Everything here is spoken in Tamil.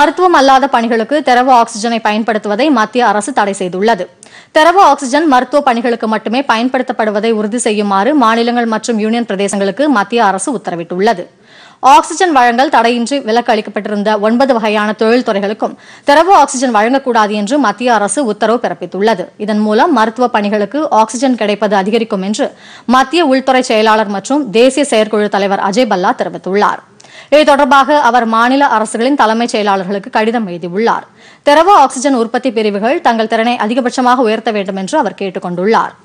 மருத்துவம் அல்லாத பணிகளுக்கு திரவ ஆக்ஸிஜனை பயன்படுத்துவதை மத்திய அரசு தடை செய்துள்ளது திரவ ஆக்ஸிஜன் மருத்துவ பணிகளுக்கு மட்டுமே பயன்படுத்தப்படுவதை உறுதி செய்யுமாறு மாநிலங்கள் மற்றும் யூனியன் பிரதேசங்களுக்கு மத்திய அரசு உத்தரவிட்டுள்ளது ஆக்ஸிஜன் வழங்கல் தடையின்றி விலக்கு அளிக்கப்பட்டிருந்த ஒன்பது வகையான தொழில்துறைகளுக்கும் திரவ ஆக்ஸிஜன் வழங்கக்கூடாது என்று மத்திய அரசு உத்தரவு பிறப்பித்துள்ளது இதன் மூலம் மருத்துவ பணிகளுக்கு ஆக்ஸிஜன் கிடைப்பது அதிகரிக்கும் என்று மத்திய உள்துறை செயலாளர் மற்றும் தேசிய செயற்குழு தலைவர் அஜய் பல்லா தெரிவித்துள்ளார் இது தொடர்பாக அவர் மாநில அரசுகளின் தலைமைச் செயலாளர்களுக்கு கடிதம் எழுதியுள்ளார் திரவ ஆக்ஸிஜன் உற்பத்தி பிரிவுகள் தங்கள் திறனை அதிகபட்சமாக உயர்த்த வேண்டும் என்று அவர் கேட்டுக் கொண்டுள்ளார்